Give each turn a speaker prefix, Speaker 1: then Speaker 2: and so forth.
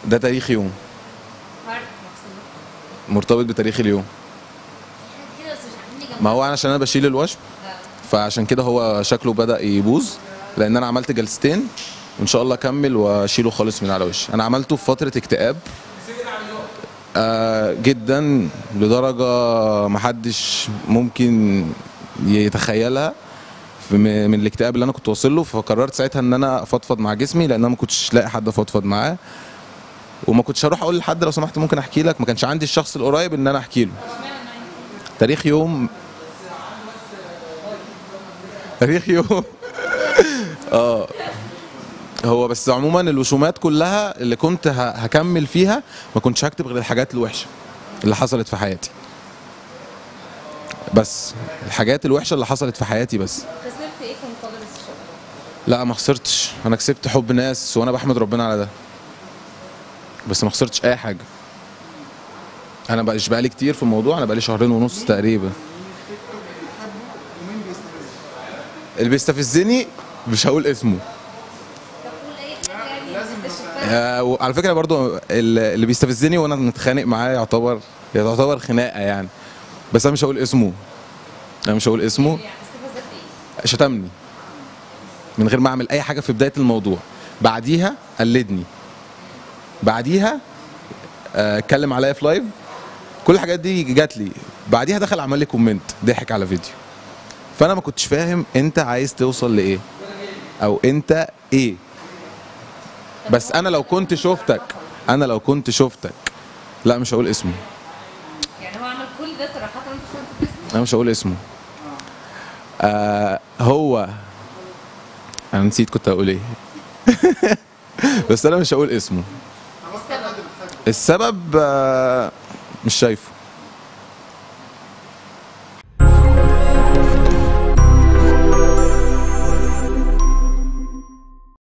Speaker 1: ده تاريخ يوم
Speaker 2: هارت مقصود
Speaker 1: مرتبط بتاريخ اليوم
Speaker 2: كده بس مش عارفين نجمع
Speaker 1: ما هو انا عشان انا بشيل الوشم فعشان كده هو شكله بدا يبوظ لان انا عملت جلستين وان شاء الله اكمل واشيله خالص من على وشي انا عملته في فتره اكتئاب آه جدا لدرجه محدش ممكن يتخيلها في- من من الاكتئاب اللي انا كنت واصل له فقررت ساعتها ان انا افضفض مع جسمي لان انا ما كنتش لاقي حد افضفض معاه وما كنتش هروح اقول لحد لو سمحت ممكن احكي لك ما كانش عندي الشخص القريب ان انا احكي له تاريخ يوم تاريخ يوم اه هو بس عموما الوشومات كلها اللي كنت ه- هكمل فيها ما كنتش هكتب غير الحاجات الوحشه اللي حصلت في حياتي بس الحاجات الوحشه اللي حصلت في حياتي بس
Speaker 2: خسرت ايه في مقابل الشغل؟
Speaker 1: لا ما خسرتش انا كسبت حب ناس وانا بحمد ربنا على ده بس ما خسرتش اي حاجه انا بقى بقالي كتير في الموضوع انا بقالي شهرين ونص تقريبا اللي بيستفزني مش هقول اسمه
Speaker 2: طب قول اي حاجه يعني بس تشوفها
Speaker 1: آه، وعلى فكره برضو ال- اللي بيستفزني وانا متخانق معاه يعتبر يعتبر خناقه يعني بس انا مش هقول اسمه انا مش هقول اسمه
Speaker 2: يعني استفزت ايه؟
Speaker 1: شتمني من غير ما اعمل اي حاجه في بدايه الموضوع بعديها قلدني بعديها آه، اتكلم عليا في لايف كل الحاجات دي جات لي بعديها دخل عمل لي كومنت ضحك على فيديو فانا ما كنتش فاهم انت عايز توصل لايه او انت ايه بس انا لو كنت شفتك انا لو كنت شفتك لا مش هقول اسمه
Speaker 2: يعني هو عمل كل ده صراحه وانت مش عارف تسمع
Speaker 1: انا مش هقول اسمه آه هو انا نسيت كنت هقول ايه بس انا مش هقول اسمه
Speaker 2: السبب
Speaker 1: السبب آه مش شايفه